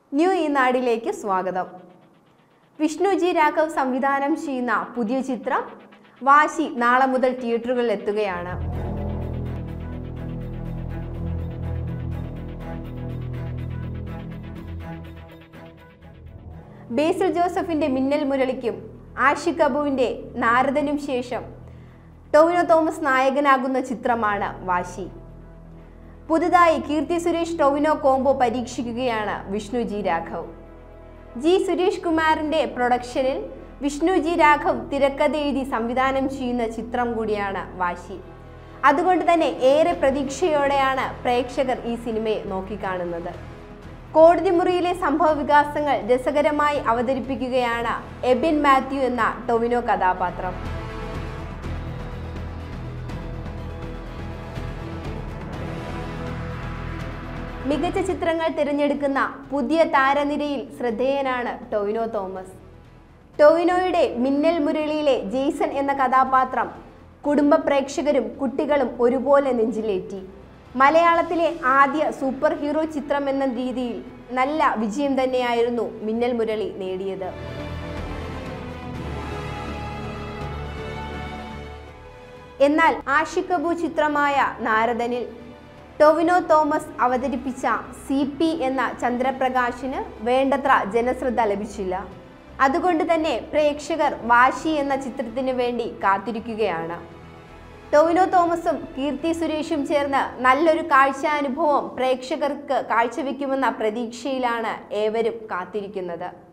new ഈ നാടിലേക്ക് സ്വാഗതം Vishnu G Raghav സംവിധാനം ചെയ്യുന്ന പുതിയ ചിത്രം വാശി നാളെ മുതൽ തിയേറ്ററുകളിൽ എത്തുകയാണ് ബേസിൽ ജോസഫിന്റെ മിന്നൽ മുരളിക്കും ആഷിഖ് അബുവിന്റെ നാരദനും ശേഷം ടൊവിനോ തോമസ് നായകനാകുന്ന ചിത്രമാണ് വാശി പുതുതായി കീർത്തി സുരേഷ് ടൊവിനോ കോംബോ പരീക്ഷിക്കുകയാണ് വിഷ്ണു ജി രാഘവ് ജി സുരേഷ് കുമാറിന്റെ പ്രൊഡക്ഷനിൽ വിഷ്ണു ജി രാഘവ് തിരക്കഥ എഴുതി സംവിധാനം ചെയ്യുന്ന ചിത്രം കൂടിയാണ് വാശി അതുകൊണ്ട് തന്നെ ഏറെ പ്രതീക്ഷയോടെയാണ് പ്രേക്ഷകർ ഈ സിനിമയെ നോക്കിക്കാണുന്നത് കോടതി മുറിയിലെ സംഭവ വികാസങ്ങൾ രസകരമായി അവതരിപ്പിക്കുകയാണ് എബിൻ മാത്യു എന്ന ടൊവിനോ കഥാപാത്രം മികച്ച ചിത്രങ്ങൾ തിരഞ്ഞെടുക്കുന്ന പുതിയ താരനിരയിൽ ശ്രദ്ധേയനാണ് ടൊവിനോ തോമസ് ടൊവിനോയുടെ മിന്നൽ മുരളിയിലെ ജെയ്സൺ എന്ന കഥാപാത്രം കുടുംബ പ്രേക്ഷകരും കുട്ടികളും ഒരുപോലെ നെഞ്ചിലേറ്റി മലയാളത്തിലെ ആദ്യ സൂപ്പർ ഹീറോ ചിത്രം എന്ന രീതിയിൽ നല്ല വിജയം തന്നെയായിരുന്നു മിന്നൽ മുരളി നേടിയത് എന്നാൽ ആഷിഖ് കപൂർ ചിത്രമായ നാരദനിൽ ടൊവിനോ തോമസ് അവതരിപ്പിച്ച സി പി എന്ന ചന്ദ്രപ്രകാശിന് വേണ്ടത്ര ജനശ്രദ്ധ ലഭിച്ചില്ല അതുകൊണ്ട് തന്നെ പ്രേക്ഷകർ വാശി എന്ന ചിത്രത്തിന് വേണ്ടി കാത്തിരിക്കുകയാണ് ടൊവിനോ തോമസും കീർത്തി സുരേഷും ചേർന്ന് നല്ലൊരു കാഴ്ചാനുഭവം പ്രേക്ഷകർക്ക് കാഴ്ചവെക്കുമെന്ന പ്രതീക്ഷയിലാണ് ഏവരും കാത്തിരിക്കുന്നത്